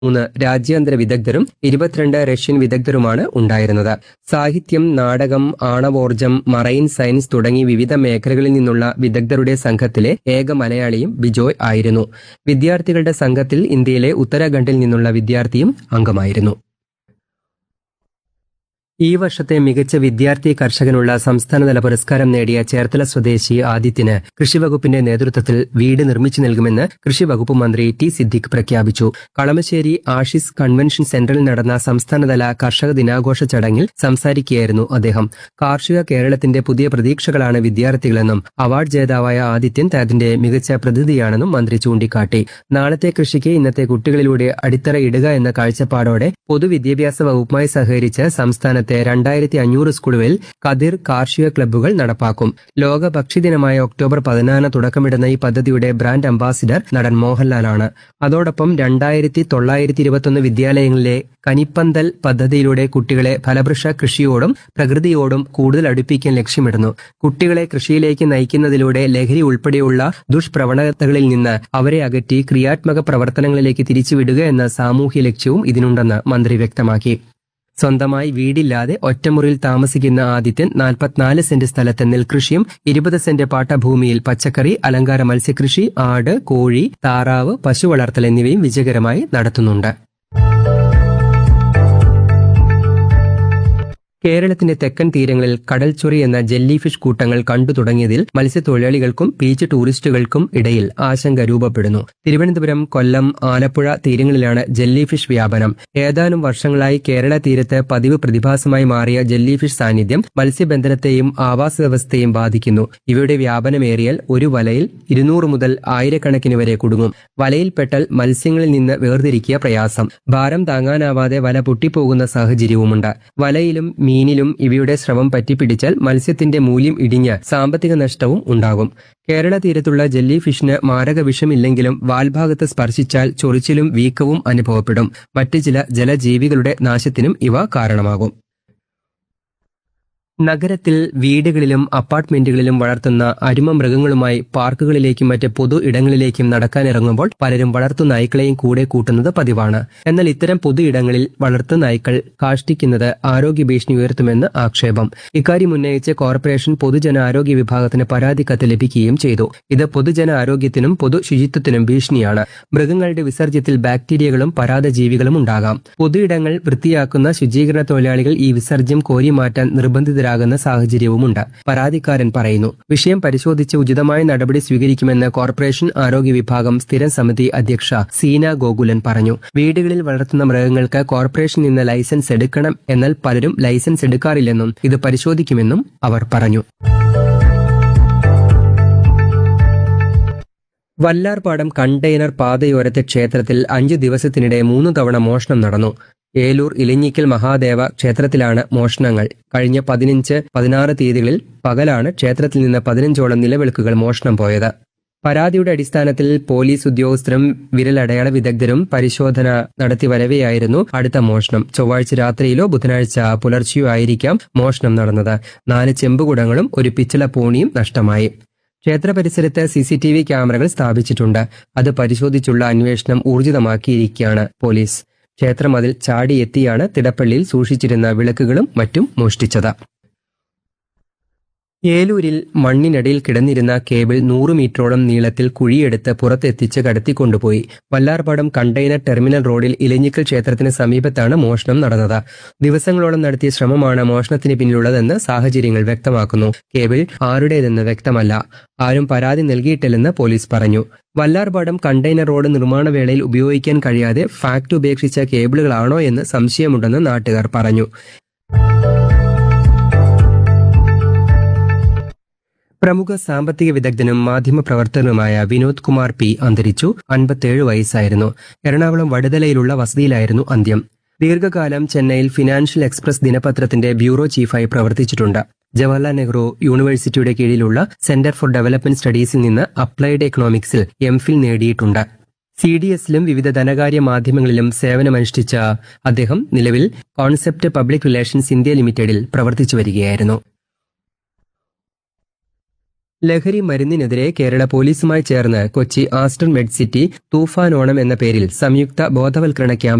മൂന്ന് രാജ്യാന്തര വിദഗ്ധരും ഇരുപത്തിരണ്ട് റഷ്യൻ വിദഗ്ധരുമാണ് ഉണ്ടായിരുന്നത് സാഹിത്യം നാടകം ആണവോർജം മറൈൻ സയൻസ് തുടങ്ങി വിവിധ മേഖലകളിൽ നിന്നുള്ള വിദഗ്ധരുടെ സംഘത്തിലെ ഏക മലയാളിയും ബിജോയ് ആയിരുന്നു വിദ്യാർത്ഥികളുടെ സംഘത്തിൽ ഇന്ത്യയിലെ ഉത്തരാഖണ്ഡിൽ നിന്നുള്ള വിദ്യാർത്ഥിയും അംഗമായിരുന്നു ഈ വർഷത്തെ മികച്ച വിദ്യാർത്ഥി കർഷകനുള്ള സംസ്ഥാനതല പുരസ്കാരം നേടിയ ചേർത്തല സ്വദേശി ആദിത്യന് കൃഷിവകുപ്പിന്റെ നേതൃത്വത്തിൽ വീട് നിർമ്മിച്ചു നൽകുമെന്ന് കൃഷിവകുപ്പ് മന്ത്രി ടി സിദ്ദിഖ് പ്രഖ്യാപിച്ചു കളമശ്ശേരി ആഷിസ് കൺവെൻഷൻ സെന്ററിൽ നടന്ന സംസ്ഥാനതല കർഷക ദിനാഘോഷ ചടങ്ങിൽ സംസാരിക്കുകയായിരുന്നു അദ്ദേഹം കാർഷിക കേരളത്തിന്റെ പുതിയ പ്രതീക്ഷകളാണ് വിദ്യാർത്ഥികളെന്നും അവാർഡ് ജേതാവായ ആദിത്യൻ അതിന്റെ മികച്ച പ്രതിനിധിയാണെന്നും മന്ത്രി ചൂണ്ടിക്കാട്ടി നാളത്തെ കൃഷിക്ക് ഇന്നത്തെ കുട്ടികളിലൂടെ അടിത്തറ ഇടുക എന്ന കാഴ്ചപ്പാടോടെ പൊതുവിദ്യാഭ്യാസ വകുപ്പുമായി സഹകരിച്ച് സംസ്ഥാനത്തെ രണ്ടായിരത്തി അഞ്ഞൂറ് സ്കൂളുകളിൽ കതിർ കാർഷിക ക്ലബ്ബുകൾ നടപ്പാക്കും ലോക ഭക്ഷ്യദിനമായ ഒക്ടോബർ പതിനാലിന് തുടക്കമിടുന്ന ഈ പദ്ധതിയുടെ ബ്രാൻഡ് അംബാസിഡർ നടൻ മോഹൻലാലാണ് അതോടൊപ്പം രണ്ടായിരത്തി തൊള്ളായിരത്തി ഇരുപത്തൊന്ന് വിദ്യാലയങ്ങളിലെ കനിപ്പന്തൽ പദ്ധതിയിലൂടെ കുട്ടികളെ ഫലവൃക്ഷ കൃഷിയോടും പ്രകൃതിയോടും കൂടുതൽ അടുപ്പിക്കാൻ ലക്ഷ്യമിടുന്നു കുട്ടികളെ കൃഷിയിലേക്ക് നയിക്കുന്നതിലൂടെ ലഹരി ഉൾപ്പെടെയുള്ള ദുഷ്പ്രവണതകളിൽ നിന്ന് അവരെ അകറ്റി ക്രിയാത്മക പ്രവർത്തനങ്ങളിലേക്ക് തിരിച്ചുവിടുക എന്ന സാമൂഹ്യ ലക്ഷ്യവും ഇതിനുണ്ടെന്ന് മന്ത്രി വ്യക്തമാക്കി സ്വന്തമായി വീടില്ലാതെ ഒറ്റമുറിയിൽ താമസിക്കുന്ന ആദിത്യൻ നാൽപ്പത്തിനാല് സെന്റ് സ്ഥലത്ത് നെൽകൃഷിയും ഇരുപത് സെന്റ് പാട്ടഭൂമിയിൽ പച്ചക്കറി അലങ്കാര മത്സ്യകൃഷി ആട് കോഴി താറാവ് പശു വളർത്തൽ എന്നിവയും വിജയകരമായി നടത്തുന്നുണ്ട് കേരളത്തിന്റെ തെക്കൻ തീരങ്ങളിൽ കടൽച്ചൊറി എന്ന ജെല്ലി ഫിഷ് കൂട്ടങ്ങൾ കണ്ടു തുടങ്ങിയതിൽ മത്സ്യത്തൊഴിലാളികൾക്കും ബീച്ച് ടൂറിസ്റ്റുകൾക്കും ഇടയിൽ ആശങ്ക രൂപപ്പെടുന്നു തിരുവനന്തപുരം കൊല്ലം ആലപ്പുഴ തീരങ്ങളിലാണ് ജെല്ലി ഫിഷ് വ്യാപനം ഏതാനും വർഷങ്ങളായി കേരള തീരത്ത് പതിവ് പ്രതിഭാസമായി മാറിയ ജെല്ലി ഫിഷ് സാന്നിധ്യം മത്സ്യബന്ധനത്തെയും ആവാസ വ്യവസ്ഥയെയും ബാധിക്കുന്നു ഇവയുടെ വ്യാപനമേറിയാൽ ഒരു വലയിൽ ഇരുന്നൂറ് മുതൽ ആയിരക്കണക്കിന് വരെ കുടുങ്ങും വലയിൽപ്പെട്ടാൽ മത്സ്യങ്ങളിൽ നിന്ന് വേർതിരിക്കുക പ്രയാസം ഭാരം താങ്ങാനാവാതെ വല പൊട്ടിപ്പോകുന്ന സാഹചര്യവുമുണ്ട് വലയിലും മീനിലും ഇവയുടെ സ്രവം പറ്റിപ്പിടിച്ചാൽ മത്സ്യത്തിന്റെ മൂല്യം ഇടിഞ്ഞ് സാമ്പത്തിക നഷ്ടവും ഉണ്ടാകും കേരള തീരത്തുള്ള ജെല്ലി ഫിഷിന് മാരക വിഷമില്ലെങ്കിലും വാൽഭാഗത്ത് സ്പർശിച്ചാൽ ചൊറിച്ചിലും വീക്കവും അനുഭവപ്പെടും മറ്റ് ചില ജലജീവികളുടെ നാശത്തിനും ഇവ കാരണമാകും നഗരത്തിൽ വീടുകളിലും അപ്പാർട്ട്മെന്റുകളിലും വളർത്തുന്ന അരുമ മൃഗങ്ങളുമായി പാർക്കുകളിലേക്കും മറ്റ് പൊതു ഇടങ്ങളിലേക്കും നടക്കാനിറങ്ങുമ്പോൾ പലരും വളർത്തു നായ്ക്കളെയും കൂടെ കൂട്ടുന്നത് പതിവാണ് എന്നാൽ ഇത്തരം പൊതു ഇടങ്ങളിൽ വളർത്തു നായ്ക്കൾ കാഷ്ടിക്കുന്നത് ആരോഗ്യ ഭീഷണി ഉയർത്തുമെന്ന് ആക്ഷേപം ഇക്കാര്യം ഉന്നയിച്ച് കോർപ്പറേഷൻ പൊതുജന ആരോഗ്യ വിഭാഗത്തിന് പരാതി കത്ത് ലഭിക്കുകയും ചെയ്തു ഇത് പൊതുജന ആരോഗ്യത്തിനും പൊതു ശുചിത്വത്തിനും ഭീഷണിയാണ് മൃഗങ്ങളുടെ വിസർജ്യത്തിൽ ബാക്ടീരിയകളും പരാതജീവികളും ഉണ്ടാകാം പൊതുയിടങ്ങൾ വൃത്തിയാക്കുന്ന ശുചീകരണ തൊഴിലാളികൾ ഈ വിസർജ്യം കോരി മാറ്റാൻ നിർബന്ധിതരാകുന്ന സാഹചര്യവുമുണ്ട് പരാതിക്കാരൻ പറയുന്നു വിഷയം പരിശോധിച്ച് ഉചിതമായ നടപടി സ്വീകരിക്കുമെന്ന് കോർപ്പറേഷൻ ആരോഗ്യ വിഭാഗം സ്ഥിരം സമിതി അധ്യക്ഷ സീന ഗോകുലൻ പറഞ്ഞു വീടുകളിൽ വളർത്തുന്ന മൃഗങ്ങൾക്ക് കോർപ്പറേഷനിൽ നിന്ന് ലൈസൻസ് എടുക്കണം എന്നാൽ പലരും ലൈസൻസ് എടുക്കാറില്ലെന്നും ഇത് പരിശോധിക്കുമെന്നും അവർ പറഞ്ഞു വല്ലാർപാടം കണ്ടെയ്നർ പാതയോരത്തെ ക്ഷേത്രത്തിൽ അഞ്ചു ദിവസത്തിനിടെ മൂന്ന് തവണ മോഷണം നടന്നു ഏലൂർ ഇലഞ്ഞിക്കൽ മഹാദേവ ക്ഷേത്രത്തിലാണ് മോഷണങ്ങൾ കഴിഞ്ഞ പതിനഞ്ച് പതിനാറ് തീയതികളിൽ പകലാണ് ക്ഷേത്രത്തിൽ നിന്ന് പതിനഞ്ചോളം നിലവിളക്കുകൾ മോഷണം പോയത് പരാതിയുടെ അടിസ്ഥാനത്തിൽ പോലീസ് ഉദ്യോഗസ്ഥരും വിരലടയാള വിദഗ്ധരും പരിശോധന നടത്തി വരവെയായിരുന്നു അടുത്ത മോഷണം ചൊവ്വാഴ്ച രാത്രിയിലോ ബുധനാഴ്ച പുലർച്ചെയോ ആയിരിക്കാം മോഷണം നടന്നത് നാല് ചെമ്പുകുടങ്ങളും ഒരു പിച്ചള പൂണിയും നഷ്ടമായി ക്ഷേത്ര പരിസരത്ത് സി സി ടി വി ക്യാമറകൾ സ്ഥാപിച്ചിട്ടുണ്ട് അത് പരിശോധിച്ചുള്ള അന്വേഷണം ഊർജിതമാക്കിയിരിക്കുകയാണ് പോലീസ് ക്ഷേത്രമതിൽ ചാടിയെത്തിയാണ് തിടപ്പള്ളിയിൽ സൂക്ഷിച്ചിരുന്ന വിളക്കുകളും മറ്റും മോഷ്ടിച്ചത് ഏലൂരിൽ മണ്ണിനടിയിൽ കിടന്നിരുന്ന കേബിൾ നൂറ് മീറ്ററോളം നീളത്തിൽ കുഴിയെടുത്ത് പുറത്തെത്തിച്ച് കടത്തിക്കൊണ്ടുപോയി വല്ലാർപാടം കണ്ടെയ്നർ ടെർമിനൽ റോഡിൽ ഇലഞ്ഞിക്കൽ ക്ഷേത്രത്തിന് സമീപത്താണ് മോഷണം നടന്നത് ദിവസങ്ങളോളം നടത്തിയ ശ്രമമാണ് മോഷണത്തിന് പിന്നിലുള്ളതെന്ന് സാഹചര്യങ്ങൾ വ്യക്തമാക്കുന്നു കേബിൾ ആരുടേതെന്ന് വ്യക്തമല്ല ആരും പരാതി നൽകിയിട്ടില്ലെന്ന് പോലീസ് പറഞ്ഞു വല്ലാർപാടം കണ്ടെയ്നർ റോഡ് നിർമ്മാണ വേളയിൽ ഉപയോഗിക്കാൻ കഴിയാതെ ഫാക്ട് ഉപേക്ഷിച്ച കേബിളുകളാണോ എന്ന് സംശയമുണ്ടെന്ന് നാട്ടുകാർ പറഞ്ഞു പ്രമുഖ സാമ്പത്തിക വിദഗ്ധനും മാധ്യമപ്രവർത്തകനുമായ വിനോദ് കുമാർ പി അന്തരിച്ചു അൻപത്തേഴ് വയസ്സായിരുന്നു എറണാകുളം വടുതലയിലുള്ള വസതിയിലായിരുന്നു അന്ത്യം ദീർഘകാലം ചെന്നൈയിൽ ഫിനാൻഷ്യൽ എക്സ്പ്രസ് ദിനപത്രത്തിന്റെ ബ്യൂറോ ചീഫായി പ്രവർത്തിച്ചിട്ടുണ്ട് ജവഹർലാൽ നെഹ്റു യൂണിവേഴ്സിറ്റിയുടെ കീഴിലുള്ള സെന്റർ ഫോർ ഡെവലപ്മെന്റ് സ്റ്റഡീസിൽ നിന്ന് അപ്ലൈഡ് എക്കണോമിക്സിൽ എം ഫിൽ നേടിയിട്ടുണ്ട് സി ഡി എസിലും വിവിധ ധനകാര്യ മാധ്യമങ്ങളിലും സേവനമനുഷ്ഠിച്ച അദ്ദേഹം നിലവിൽ കോൺസെപ്റ്റ് പബ്ലിക് റിലേഷൻസ് ഇന്ത്യ ലിമിറ്റഡിൽ പ്രവർത്തിച്ചു വരികയായിരുന്നു ലഹരി മരുന്നിനെതിരെ കേരള പോലീസുമായി ചേർന്ന് Kochi Aster Med City Toofan Onam എന്ന പേരിൽ സംയുക്ത ബോധവൽക്കരണ ക്യാമ്പ്